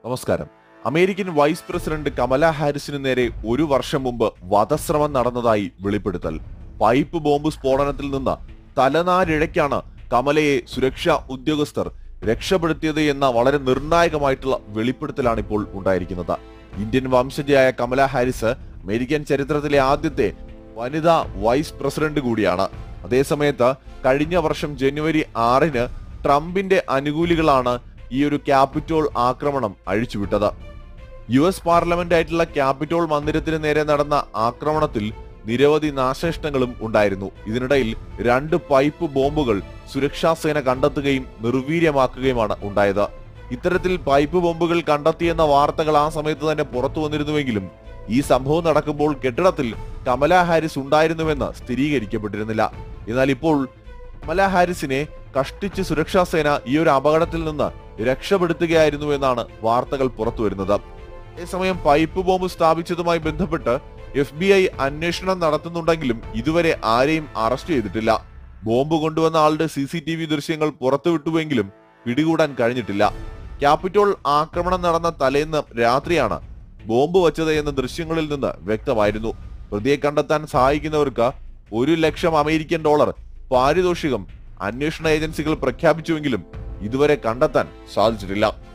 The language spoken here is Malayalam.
നമസ്കാരം അമേരിക്കൻ വൈസ് പ്രസിഡന്റ് കമല ഹാരിസിന് നേരെ ഒരു വർഷം മുമ്പ് വധശ്രമം നടന്നതായി വെളിപ്പെടുത്തൽ പൈപ്പ് ബോംബ് സ്ഫോടനത്തിൽ നിന്ന് തലനാരിഴയ്ക്കാണ് കമലയെ സുരക്ഷാ ഉദ്യോഗസ്ഥർ രക്ഷപ്പെടുത്തിയത് എന്ന വളരെ നിർണായകമായിട്ടുള്ള വെളിപ്പെടുത്തലാണ് ഇപ്പോൾ ഉണ്ടായിരിക്കുന്നത് ഇന്ത്യൻ വംശജയായ കമല ഹാരിസ് അമേരിക്കൻ ചരിത്രത്തിലെ ആദ്യത്തെ വനിതാ വൈസ് പ്രസിഡന്റ് കൂടിയാണ് അതേസമയത്ത് കഴിഞ്ഞ വർഷം ജനുവരി ആറിന് ട്രംപിന്റെ അനുകൂലികളാണ് ഈ ഒരു ക്യാപിറ്റോൾ ആക്രമണം അഴിച്ചുവിട്ടത് യു എസ് പാർലമെന്റ് ആയിട്ടുള്ള ക്യാപിറ്റോൾ മന്ദിരത്തിന് നേരെ നടന്ന ആക്രമണത്തിൽ നിരവധി നാശനഷ്ടങ്ങളും ഉണ്ടായിരുന്നു ഇതിനിടയിൽ രണ്ട് പൈപ്പ് ബോംബുകൾ സുരക്ഷാ സേന കണ്ടെത്തുകയും നിർവീര്യമാക്കുകയുമാണ് ഉണ്ടായത് ഇത്തരത്തിൽ പൈപ്പ് ബോംബുകൾ കണ്ടെത്തിയെന്ന വാർത്തകൾ ആ സമയത്ത് തന്നെ പുറത്തു വന്നിരുന്നുവെങ്കിലും ഈ സംഭവം നടക്കുമ്പോൾ കെട്ടിടത്തിൽ കമല ഹാരിസ് ഉണ്ടായിരുന്നുവെന്ന് സ്ഥിരീകരിക്കപ്പെട്ടിരുന്നില്ല എന്നാൽ ഇപ്പോൾ കമല ഹാരിസിനെ കഷ്ടിച്ച് സുരക്ഷാ സേന ഈ ഒരു അപകടത്തിൽ നിന്ന് രക്ഷപ്പെടുത്തുകയായിരുന്നു എന്നാണ് വാർത്തകൾ പുറത്തു വരുന്നത് അതേസമയം പൈപ്പ് ബോംബ് സ്ഥാപിച്ചതുമായി ബന്ധപ്പെട്ട് എഫ് ബി ഐ അന്വേഷണം നടത്തുന്നുണ്ടെങ്കിലും ഇതുവരെ ആരെയും അറസ്റ്റ് ചെയ്തിട്ടില്ല ബോംബ് കൊണ്ടുവന്ന ആളുടെ സി സി ടി വി ദൃശ്യങ്ങൾ പുറത്തുവിട്ടുവെങ്കിലും പിടികൂടാൻ കഴിഞ്ഞിട്ടില്ല ക്യാപിറ്റോൾ ആക്രമണം നടന്ന തലേന്ന് രാത്രിയാണ് ബോംബ് വച്ചത് എന്ന ദൃശ്യങ്ങളിൽ നിന്ന് വ്യക്തമായിരുന്നു പ്രതിയെ കണ്ടെത്താൻ സഹായിക്കുന്നവർക്ക് ഒരു ലക്ഷം അമേരിക്കൻ ഡോളർ പാരിതോഷികം അന്വേഷണ ഏജൻസികൾ പ്രഖ്യാപിച്ചുവെങ്കിലും ഇതുവരെ കണ്ടെത്താൻ സാധിച്ചിട്ടില്ല